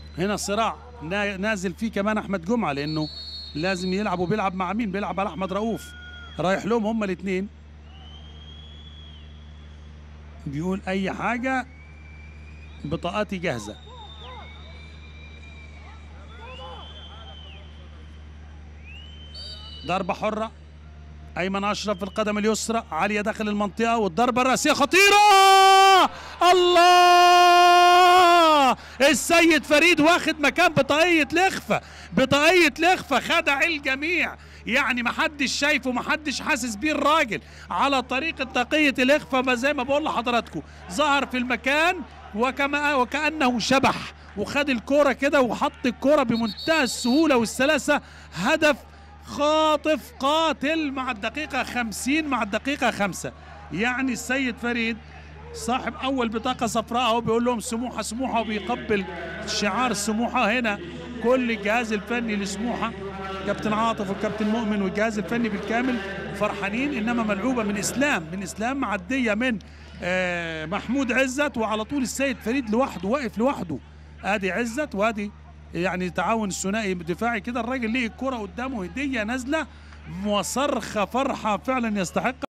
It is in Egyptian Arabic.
هنا صراع نا- نازل فيه كمان احمد جمعه لانه لازم يلعب وبيلعب مع مين بيلعب على احمد رؤوف رايح لهم هما الاثنين بيقول اي حاجه بطاقاتي جاهزه ضربه حره ايمن اشرف في القدم اليسرى عاليه داخل المنطقه والضربه الراسيه خطيره الله السيد فريد واخد مكان بطاقيه لخفه بطاقيه لخفه خدع الجميع يعني محدش شايفه محدش حاسس بيه الراجل على طريقه طاقيه الاخفاء ما زي ما بقول لحضراتكم ظهر في المكان وكما وكانه شبح وخد الكوره كده وحط الكوره بمنتهى السهوله والسلاسه هدف خاطف قاتل مع الدقيقة خمسين مع الدقيقة خمسة يعني السيد فريد صاحب أول بطاقة صفراء أهو بيقول لهم سموحة سموحة وبيقبل شعار سموحة هنا كل الجهاز الفني لسموحة كابتن عاطف والكابتن مؤمن والجهاز الفني بالكامل فرحانين إنما ملعوبة من إسلام من إسلام معدية من آه محمود عزت وعلى طول السيد فريد لوحده واقف لوحده ادي عزت وادي يعني تعاون الثنائي دفاعي كده الراجل ليه الكرة قدامه هدية نازلة وصرخة فرحة فعلا يستحق